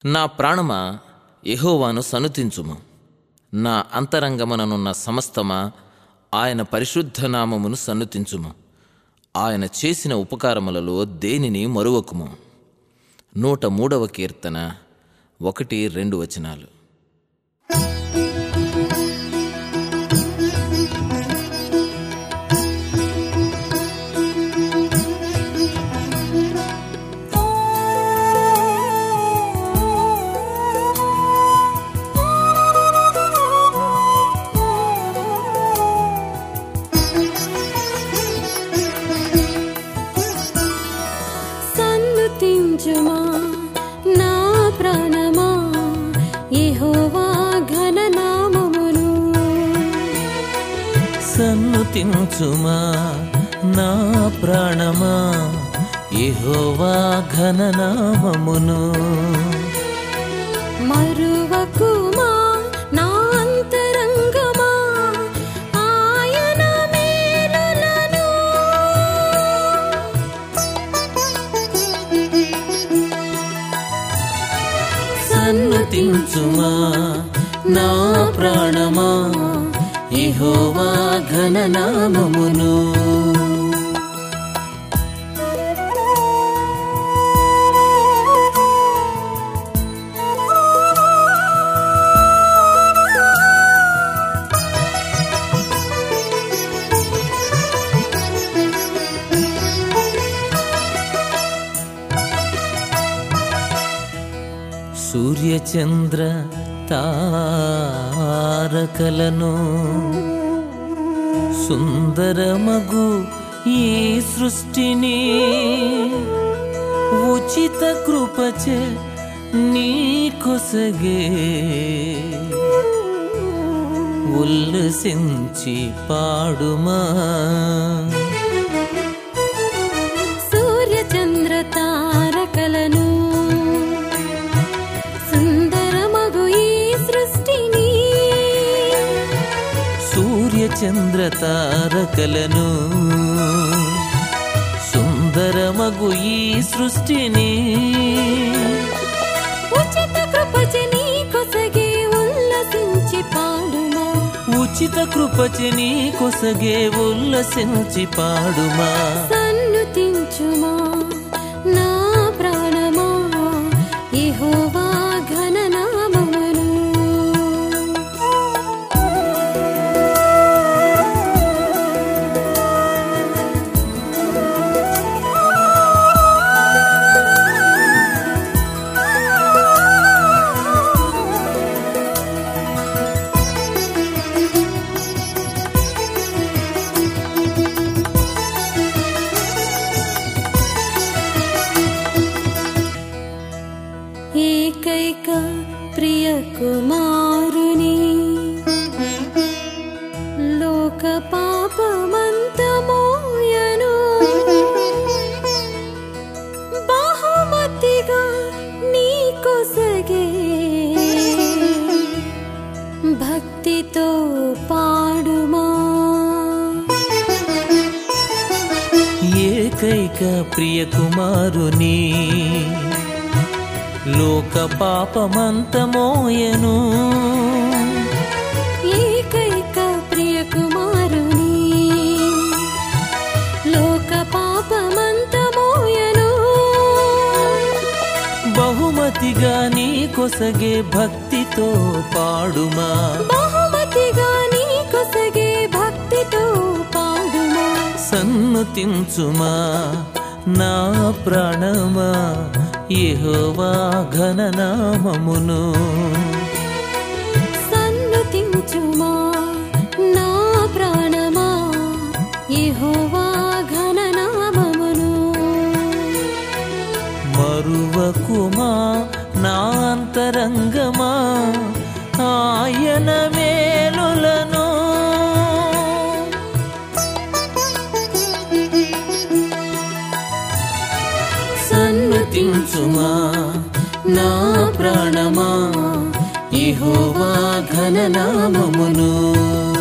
నా ప్రాణమా యెహోవాను సనుతించుము నా అంతరంగముననున్న సమస్తమా ఆయన పరిశుద్ధ నామమును సన్నుతించుము ఆయన చేసిన ఉపకారములలో దేనిని మరువకుము నూట మూడవ కీర్తన ఒకటి రెండు వచనాలు సన్నుతించుమా నా ప్రాణమా యెహోవా ఘననామమును సన్నుతించుమా నా ప్రాణమా యెహోవా ఘననామమును మరువకుమా నా అంతరంగమా ఆయన మేలులను సన్నుతించుమా నా ప్రాణమా యెహోవా ఘననామమును సూర్యచంద్ర తారకలను సుందరమగు ఈ సృష్టిని ఉచిత కృపచే నీ కొసగే ఉల్లసించి పాడుమా సూర్య చంద్ర తారకలను సుందరమగు ఈ సృష్టిని సూర్య చంద్ర తారకలను సుందరమగు ఈ సృష్టిని ఉచిత కృపచే నీ కొసగే ఉల్లసించి పాడుమా ఉచిత కృపచి నీ కొసగే ఉల్లసించి పాడుమా సన్నుతించుమా నా ప్రాణమా యెహోవా ఘననామమును ఏకైక ప్రియ కుమారుని లోక పాపమంతమోయను బహుమతిగా నీ కొసగే భక్తితో పాడుమా ఏకైక ప్రియ కుమారుని లోక పాపమంతమోయను ఏకైక ప్రియ కుమారుని లోక పాపమంతమోయను బహుమతిగా నీ కొసగే భక్తితో పాడుమా బహుమతిగా నీ కొసగే భక్తితో పాడుమా సన్నుతించుమా నా ప్రాణమా యెహోవా ఘననామమును సన్నుతించుమా నా ప్రాణమా యెహోవా ఘననామమును మరువకుమా నా అంతరంగమా ఆయన మేలులను సన్నుతించుమా నా ప్రాణమా యెహోవా ఘననామమును